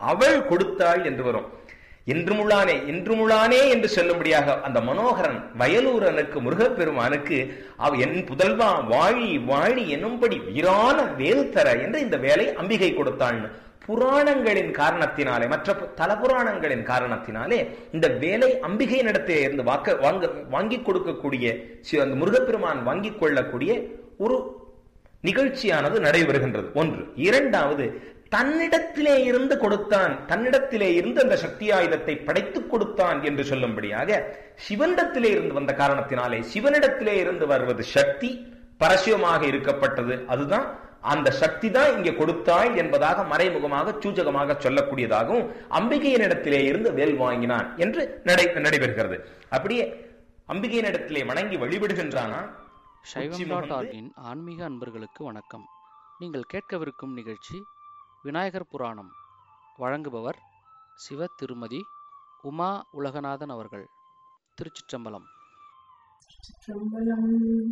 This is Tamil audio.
அவள் கொடுத்தாள் என்று வரும் இன்றுமுளானே இன்றுமுளானே என்று சொல்லும்படியாக அந்த மனோகரன் வயலூரனுக்கு முருகப்பெருமானுக்கு அவ என் புதல்வா வாழி வாழி என்னும்படி வீரான வேல் தர என்று இந்த வேலை அம்பிகை கொடுத்தாள்னு புராணங்களின் காரணத்தினாலே மற்ற பு- தல புராணங்களின் காரணத்தினாலே இந்த வேலை அம்பிகையினிடத்திலே இருந்து வாக்க வாங்க வாங்கி கொடுக்கக்கூடிய சி- அந்த முருகப்பெருமான் வாங்கிக் கொள்ளக்கூடிய ஒரு நிகழ்ச்சியானது நடைபெறுகின்றது ஒன்று இரண்டாவது தன்னிடத்திலே இருந்து கொடுத்தான் தன்னிடத்திலே இருந்து அந்த சக்தி ஆயுதத்தை படைத்துக் கொடுத்தான் என்று சொல்லும்படியாக சிவனிடத்திலே இருந்து வந்த காரணத்தினாலே சிவனிடத்திலே இருந்து வருவது சக்தி பரசிவமாக இருக்கப்பட்டது அதுதான் அந்த சக்தி தான் இங்கே கொடுத்தாள் என்பதாக மறைமுகமாக சூச்சகமாக சொல்லக்கூடியதாகவும் அம்பிகையினிடத்திலே இருந்து வேல் வாங்கினான் என்று நடை நடைபெறுகிறது அப்படியே அம்பிகையினிடத்திலே வணங்கி வழிபடுகின்றானா சைவம் உச்சி டாட் முகந்து ஆர்கின் ஆன்மீக அன்பர்களுக்கு வணக்கம் நீங்கள் கேட்கவிருக்கும் நிகழ்ச்சி விநாயகர் புராணம் வழங்குபவர் சிவ திருமதி உமா உலகநாதன் அவர்கள் திருச்சிற்றம்பலம் சிற்றம்பலம்